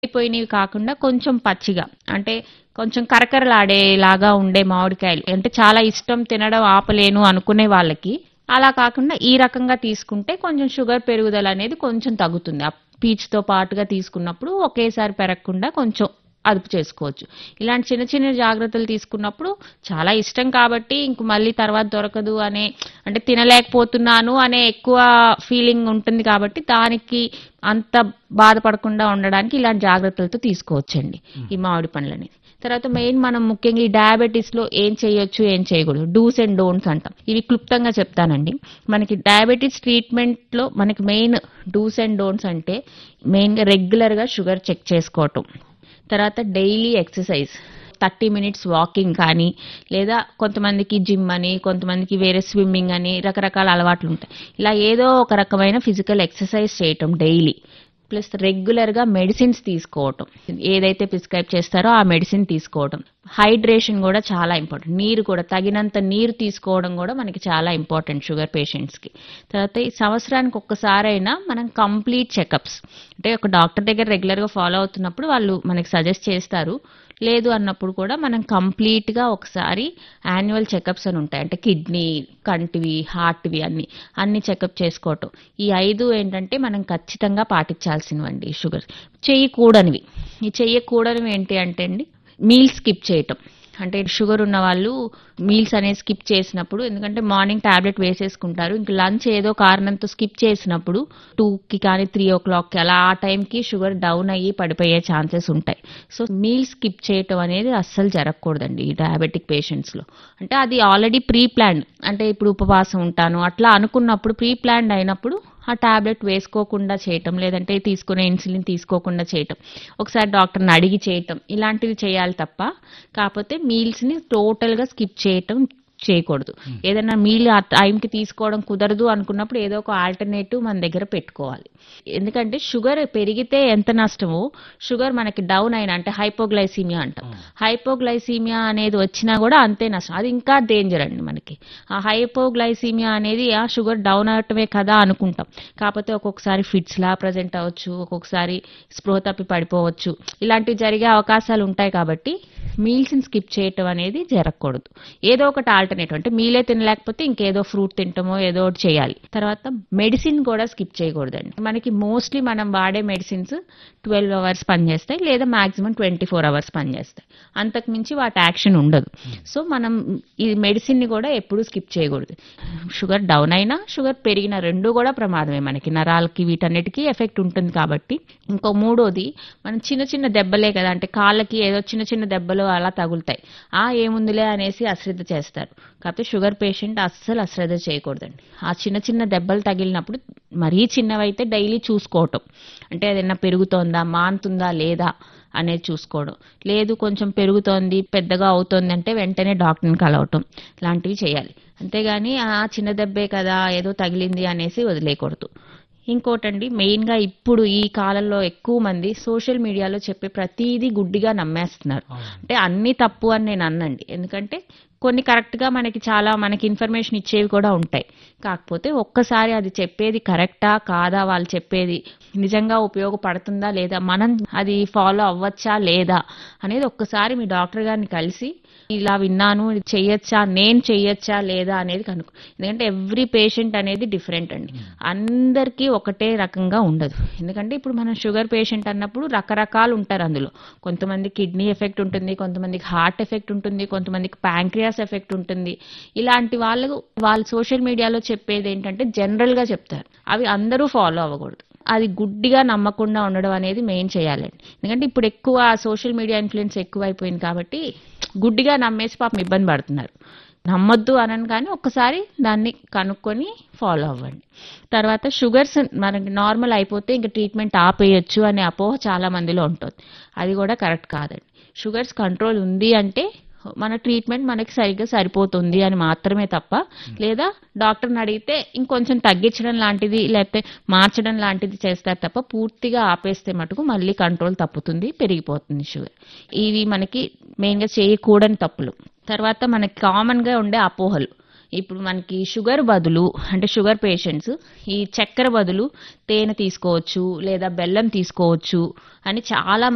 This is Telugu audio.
అయిపోయినవి కాకుండా కొంచెం పచ్చిగా అంటే కొంచెం కరకరలాడేలాగా ఉండే మామిడికాయలు అంటే చాలా ఇష్టం తినడం ఆపలేను అనుకునే వాళ్ళకి అలా కాకుండా ఈ రకంగా తీసుకుంటే కొంచెం షుగర్ పెరుగుదల అనేది కొంచెం తగ్గుతుంది ఆ పీచుతో పాటుగా తీసుకున్నప్పుడు ఒకేసారి పెరగకుండా కొంచెం అదుపు చేసుకోవచ్చు ఇలాంటి చిన్న చిన్న జాగ్రత్తలు తీసుకున్నప్పుడు చాలా ఇష్టం కాబట్టి ఇంక మళ్ళీ తర్వాత దొరకదు అనే అంటే తినలేకపోతున్నాను అనే ఎక్కువ ఫీలింగ్ ఉంటుంది కాబట్టి దానికి అంత బాధపడకుండా ఉండడానికి ఇలాంటి జాగ్రత్తలతో తీసుకోవచ్చండి ఈ మామిడి పండ్లని తర్వాత మెయిన్ మనం ముఖ్యంగా ఈ డయాబెటీస్ లో ఏం చేయొచ్చు ఏం చేయకూడదు డూస్ అండ్ డోంట్స్ అంటాం ఇవి క్లుప్తంగా చెప్తానండి మనకి డయాబెటీస్ ట్రీట్మెంట్ లో మనకి మెయిన్ డూస్ అండ్ డోంట్స్ అంటే మెయిన్ గా రెగ్యులర్ గా షుగర్ చెక్ చేసుకోవటం తర్వాత daily exercise thirty minutes walking కానీ లేదా కొంతమందికి జిమ్ అని కొంతమందికి వేరే స్విమ్మింగ్ అని రకరకాల అలవాట్లు ఉంటాయి ఇలా ఏదో ఒక రకమైన ఫిజికల్ ఎక్సర్సైజ్ చేయటం డైలీ ప్లస్ రెగ్యులర్గా మెడిసిన్స్ తీసుకోవటం ఏదైతే ప్రిస్క్రైబ్ చేస్తారో ఆ మెడిసిన్ తీసుకోవడం హైడ్రేషన్ కూడా చాలా ఇంపార్టెంట్ నీరు కూడా తగినంత నీరు తీసుకోవడం కూడా మనకి చాలా ఇంపార్టెంట్ షుగర్ పేషెంట్స్కి తర్వాత ఈ సంవత్సరానికి ఒక్కసారైనా మనం కంప్లీట్ చెకప్స్ అంటే ఒక డాక్టర్ దగ్గర రెగ్యులర్గా ఫాలో అవుతున్నప్పుడు వాళ్ళు మనకి సజెస్ట్ చేస్తారు లేదు అన్నప్పుడు కూడా మనం కంప్లీట్గా ఒకసారి యాన్యువల్ చెకప్స్ అని ఉంటాయి అంటే కిడ్నీ కంటివి హార్ట్వి అన్ని అన్ని చెకప్ చేసుకోవటం ఈ ఐదు ఏంటంటే మనం ఖచ్చితంగా పాటించాల్సినవండి ఈ షుగర్ చేయకూడనివి ఈ చెయ్యకూడనివి ఏంటి అంటే అండి మీల్ స్కిప్ చేయటం అంటే షుగర్ ఉన్న వాళ్ళు మీల్స్ అనేది స్కిప్ చేసినప్పుడు ఎందుకంటే మార్నింగ్ టాబ్లెట్ వేసేసుకుంటారు ఇంక లంచ్ ఏదో కారణంతో స్కిప్ చేసినప్పుడు టూకి కానీ త్రీ ఓ క్లాక్కి అలా ఆ టైంకి షుగర్ డౌన్ అయ్యి పడిపోయే ఛాన్సెస్ ఉంటాయి సో మీల్ స్కిప్ చేయటం అనేది అస్సలు జరగకూడదండి ఈ డయాబెటిక్ పేషెంట్స్లో అంటే అది ఆల్రెడీ ప్రీ ప్లాన్ అంటే ఇప్పుడు ఉపవాసం ఉంటాను అట్లా అనుకున్నప్పుడు ప్రీ ప్లాన్డ్ అయినప్పుడు ఆ టాబ్లెట్ వేసుకోకుండా చేయటం లేదంటే తీసుకునే ఇన్సులిన్ తీసుకోకుండా చేయటం ఒకసారి డాక్టర్ని అడిగి చేయటం ఇలాంటివి చేయాలి తప్ప కాకపోతే మీల్స్ని టోటల్గా స్కిప్ చేయటం చేయకూడదు ఏదైనా మీల్ ఆ టైంకి తీసుకోవడం కుదరదు అనుకున్నప్పుడు ఏదో ఒక ఆల్టర్నేటివ్ మన దగ్గర పెట్టుకోవాలి ఎందుకంటే షుగర్ పెరిగితే ఎంత నష్టమో షుగర్ మనకి డౌన్ అయిన అంటే హైపోగ్లైసీమియా అంటాం హైపోగ్లైసీమియా అనేది వచ్చినా కూడా అంతే నష్టం అది ఇంకా డేంజర్ అండి మనకి ఆ హైపోగ్లైసీమియా అనేది ఆ షుగర్ డౌన్ అవటమే కదా అనుకుంటాం కాకపోతే ఒక్కొక్కసారి ఫిట్స్ లా ప్రజెంట్ అవ్వచ్చు ఒక్కొక్కసారి స్పృహ తప్పి పడిపోవచ్చు ఇలాంటివి జరిగే అవకాశాలు ఉంటాయి కాబట్టి మీల్స్ స్కిప్ చేయటం అనేది జరగకూడదు ఏదో ఒకటి ఆల్టర్నేటివ్ అంటే మీలే తినలేకపోతే ఇంకేదో ఫ్రూట్ తింటామో ఏదో ఒకటి చేయాలి తర్వాత మెడిసిన్ కూడా స్కిప్ చేయకూడదండి మనకి మోస్ట్లీ మనం వాడే మెడిసిన్స్ ట్వెల్వ్ అవర్స్ పనిచేస్తాయి లేదా మాక్సిమం ట్వంటీ ఫోర్ అవర్స్ పనిచేస్తాయి అంతకు మించి వాటి యాక్షన్ ఉండదు సో మనం ఈ మెడిసిన్ని కూడా ఎప్పుడూ స్కిప్ చేయకూడదు షుగర్ డౌన్ అయినా షుగర్ పెరిగిన రెండు కూడా ప్రమాదమే మనకి నరాలకి వీటన్నిటికీ ఎఫెక్ట్ ఉంటుంది కాబట్టి ఇంకో మూడోది మనం చిన్న చిన్న దెబ్బలే కదా అంటే కాళ్ళకి ఏదో చిన్న చిన్న దెబ్బలు అలా తగులుతాయి ఆ ఏముందిలే అనేసి అశ్రద్ధ చేస్తారు కాకపోతే షుగర్ పేషెంట్ అస్సలు అశ్రద్ధ చేయకూడదండి ఆ చిన్న చిన్న దెబ్బలు తగిలినప్పుడు మరీ చిన్నవైతే డైలీ చూసుకోవటం అంటే ఏదైనా పెరుగుతోందా మానుతుందా లేదా అనేది చూసుకోవడం లేదు కొంచెం పెరుగుతోంది పెద్దగా అవుతోంది అంటే వెంటనే డాక్టర్ని కలవటం లాంటివి చేయాలి అంతేగాని ఆ చిన్న దెబ్బే కదా ఏదో తగిలింది అనేసి వదిలేయకూడదు ఇంకోటండి మెయిన్గా ఇప్పుడు ఈ కాలంలో ఎక్కువ మంది సోషల్ మీడియాలో చెప్పే ప్రతిదీ గుడ్డిగా నమ్మేస్తున్నారు అంటే అన్ని తప్పు అని నేను అన్నండి ఎందుకంటే కొన్ని కరెక్ట్గా మనకి చాలా మనకి ఇన్ఫర్మేషన్ ఇచ్చేవి కూడా ఉంటాయి కాకపోతే ఒక్కసారి అది చెప్పేది కరెక్టా కాదా వాళ్ళు చెప్పేది నిజంగా ఉపయోగపడుతుందా లేదా మనం అది ఫాలో అవ్వచ్చా లేదా అనేది ఒక్కసారి మీ డాక్టర్ గారిని కలిసి ఇలా విన్నాను ఇది చెయ్యొచ్చా నేను చెయ్యొచ్చా లేదా అనేది కనుక్కో ఎందుకంటే ఎవ్రీ పేషెంట్ అనేది డిఫరెంట్ అండి అందరికీ ఒకటే రకంగా ఉండదు ఎందుకంటే ఇప్పుడు మనం షుగర్ పేషెంట్ అన్నప్పుడు రకరకాలు ఉంటారు అందులో కొంతమంది కిడ్నీ ఎఫెక్ట్ ఉంటుంది కొంతమందికి హార్ట్ ఎఫెక్ట్ ఉంటుంది కొంతమందికి ప్యాంక్రియాస్ ఎఫెక్ట్ ఉంటుంది ఇలాంటి వాళ్ళు వాళ్ళు సోషల్ మీడియాలో చెప్పేది ఏంటంటే జనరల్ గా చెప్తారు అవి అందరూ ఫాలో అవ్వకూడదు అది గుడ్డిగా నమ్మకుండా ఉండడం అనేది మెయిన్ చేయాలండి ఎందుకంటే ఇప్పుడు ఎక్కువ సోషల్ మీడియా ఇన్ఫ్లుయెన్స్ ఎక్కువైపోయింది కాబట్టి గుడ్డిగా నమ్మేసి పాపం ఇబ్బంది పడుతున్నారు నమ్మొద్దు అనను కానీ ఒక్కసారి దాన్ని కనుక్కొని ఫాలో అవ్వండి తర్వాత షుగర్స్ మనకి నార్మల్ అయిపోతే ఇంకా ట్రీట్మెంట్ ఆపేయొచ్చు అనే అపోహ చాలా మందిలో ఉంటుంది అది కూడా కరెక్ట్ కాదండి షుగర్స్ కంట్రోల్ ఉంది అంటే మన ట్రీట్మెంట్ మనకి సరిగ్గా సరిపోతుంది అని మాత్రమే తప్ప లేదా డాక్టర్ని అడిగితే ఇంకొంచెం తగ్గించడం లాంటిది లేకపోతే మార్చడం లాంటిది చేస్తారు తప్ప పూర్తిగా ఆపేస్తే మటుకు మళ్ళీ కంట్రోల్ తప్పుతుంది పెరిగిపోతుంది షుగర్ ఇవి మనకి మెయిన్గా చేయకూడని తప్పులు తర్వాత మనకి కామన్గా ఉండే అపోహలు ఇప్పుడు మనకి షుగర్ బదులు అంటే షుగర్ పేషెంట్స్ ఈ చక్కెర బదులు తేనె తీసుకోవచ్చు లేదా బెల్లం తీసుకోవచ్చు అని చాలా